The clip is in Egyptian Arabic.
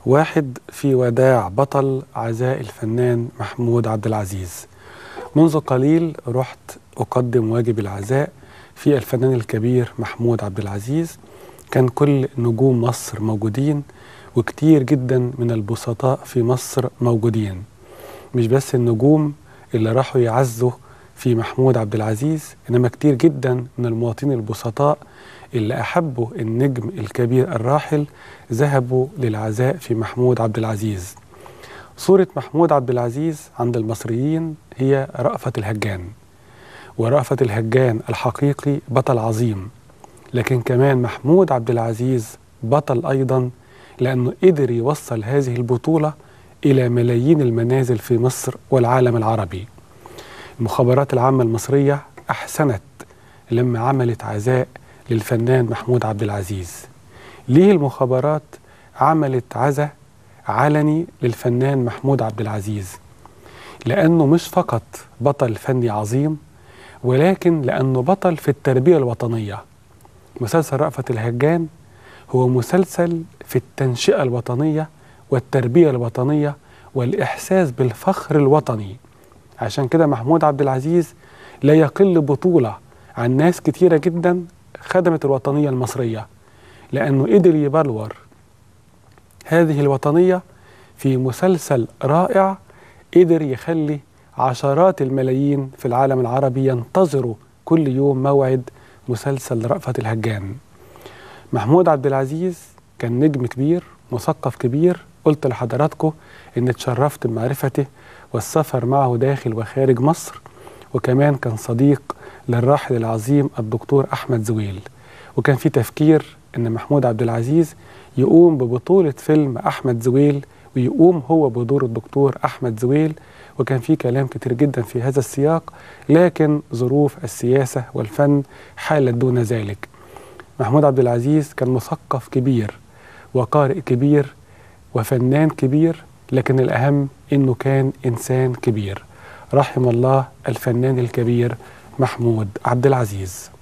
واحد في وداع بطل عزاء الفنان محمود عبد العزيز منذ قليل رحت أقدم واجب العزاء في الفنان الكبير محمود عبد العزيز كان كل نجوم مصر موجودين وكتير جدا من البسطاء في مصر موجودين مش بس النجوم اللي راحوا يعزوا في محمود عبد العزيز إنما كتير جدا من المواطنين البسطاء اللي أحبوا النجم الكبير الراحل ذهبوا للعزاء في محمود عبد العزيز صورة محمود عبد العزيز عند المصريين هي رأفة الهجان ورأفة الهجان الحقيقي بطل عظيم لكن كمان محمود عبد العزيز بطل أيضا لأنه قدر يوصل هذه البطولة إلى ملايين المنازل في مصر والعالم العربي المخابرات العامة المصرية أحسنت لما عملت عزاء للفنان محمود عبد العزيز ليه المخابرات عملت عزاء علني للفنان محمود عبد العزيز لأنه مش فقط بطل فني عظيم ولكن لأنه بطل في التربية الوطنية مسلسل رأفة الهجان هو مسلسل في التنشئة الوطنية والتربية الوطنية والإحساس بالفخر الوطني عشان كده محمود عبد العزيز لا يقل بطولة عن ناس كتيرة جدا خدمت الوطنية المصرية لأنه قدر يبلور هذه الوطنية في مسلسل رائع قدر يخلي عشرات الملايين في العالم العربي ينتظروا كل يوم موعد مسلسل رأفة الهجان محمود عبد العزيز كان نجم كبير مثقف كبير قلت لحضراتكم ان اتشرفت بمعرفته والسفر معه داخل وخارج مصر وكمان كان صديق للراحل العظيم الدكتور احمد زويل وكان في تفكير ان محمود عبد العزيز يقوم ببطوله فيلم احمد زويل ويقوم هو بدور الدكتور احمد زويل وكان في كلام كتير جدا في هذا السياق لكن ظروف السياسه والفن حالت دون ذلك محمود عبد العزيز كان مثقف كبير وقارئ كبير وفنان كبير لكن الأهم إنه كان إنسان كبير رحم الله الفنان الكبير محمود عبد العزيز